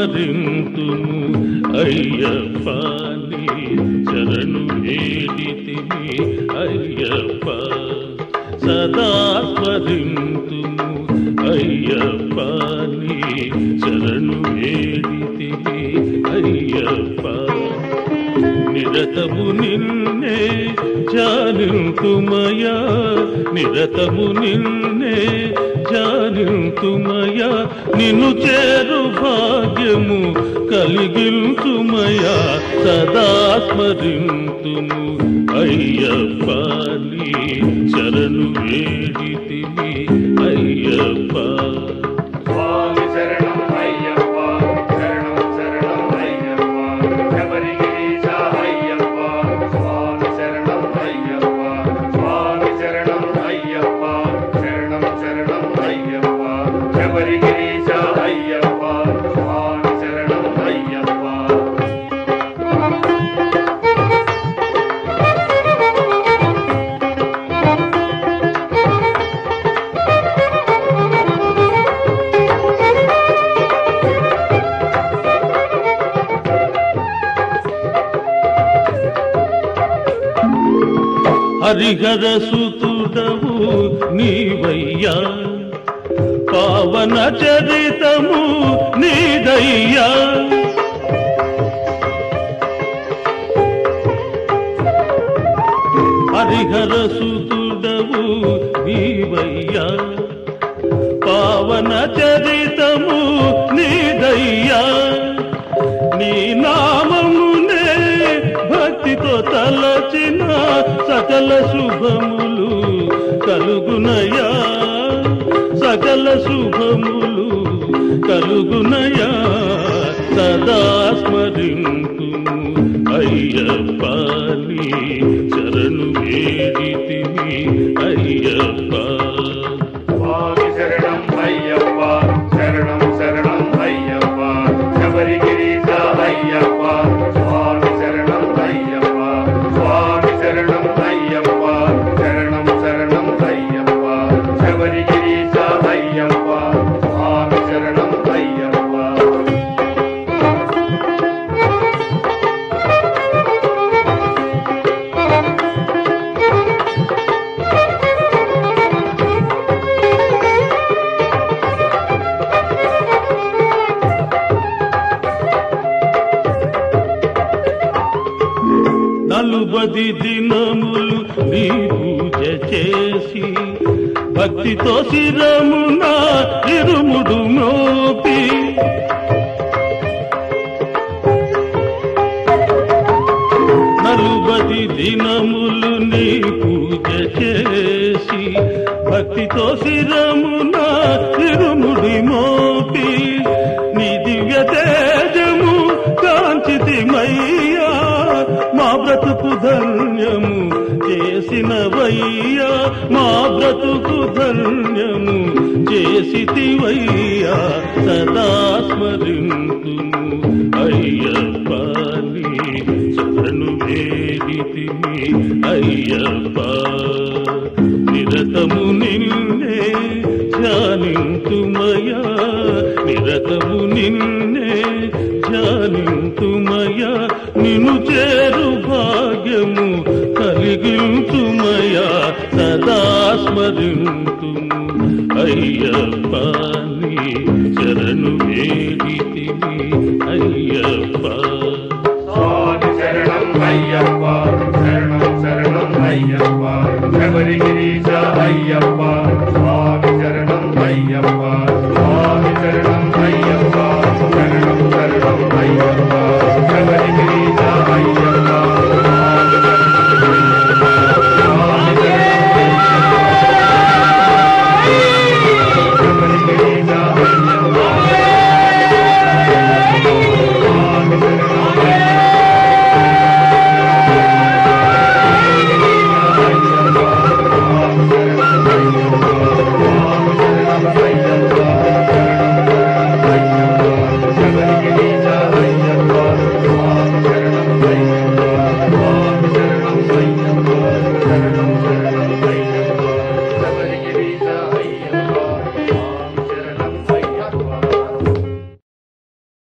స్మరింతుము అయ్యప్ప నీ చరణు వేడితిని అయ్యప్ప సదా స్మరింతుము అయ్యప్ప నీ చరణు వేడితిని అయ్యప్ప నిరతము నిన్నే జానింతుమయా నిరతము నిన్నే జానింతుమయా నిన్ను చేరు భాగ్యము కలిగింతుమయా సదా స్మరింతుము అయ్యప్ప నీ శరణు వేడితిని అయ్యప్ప స్వామి శరణం అయ్యప్ప శరణం శరణం అయ్యప్ప శబరిగిరీశ అయ్యప్ప స్వామి శరణం అయ్యప్ప స్వామి శరణం అయ్యప్ప శరణం శరణం అయ్యప్ప శబరిగిరీశ అయ్యప్ప స్వామి శరణం అయ్యప్ప హరిహర సుతుడవు నీవయ్యా పావన చరితము నీదయ్యా హరిహర సుతుడవు నీవయ్యా పావన చరితము నీదయ్యా నీ నామమునే భక్తితో తలచిన సకల శుభములు కలుగునయా సకల శుభములు కలుగునయా సదా స్మరింతుము అయ్యప్ప నీ శరణు వేడితిని అయ్యప్ప స్వామి శరణం అయ్యప్ప శరణం శరణం అయ్యప్ప శబరిగిరీశ అయ్యప్ప స్వామి శరణం అయ్యప్ప స్వామి శరణం అయ్యప్ప శరణం శరణం అయ్యప్ప శబరిగిరీశ అయ్యప్ప స్వామి శరణం అయ్యప్ప నలుబది దినములు నీ పూజ చేసి భక్తితో శిరమున ఇరుముడు మోపి నలుబది దినములు నీ పూజ చేసి భక్తితో శిరమున ఇరుముడి మోపి నీ దివ్య తేజము కాంచితిమయ్యా మా బ్రతుకు ధన్యము చేసినవయ్యా మా బ్రతుకు ధన్యము చేసితివయ్యా సదా స్మరింతుము అయ్యప్ప నీ శరణు వేడితిని అయ్యప్ప నిరతము నిన్నే ధ్యానింతుమయా నిరతము నిన్నే ధ్యానింతుమయా నిన్ను చేరు భాగ్యము కలిగింతుమయా సదా స్మరింతుము అయ్యప్ప నీ శరణు వేడితిని అయ్యప్ప స్వామి శరణం అయ్యప్ప శరణం శరణం అయ్యప్ప శబరిగిరీశ అయ్యప్ప స్వామి శరణం అయ్యప్ప స్వామి శరణం అయ్యప్ప శరణం శరణం అయ్యప్ప శబరిగిరీశ అయ్యప్ప స్వామి శబరిగిరీశ అయ్యప్ప స్వామి శరణం అయ్యప్ప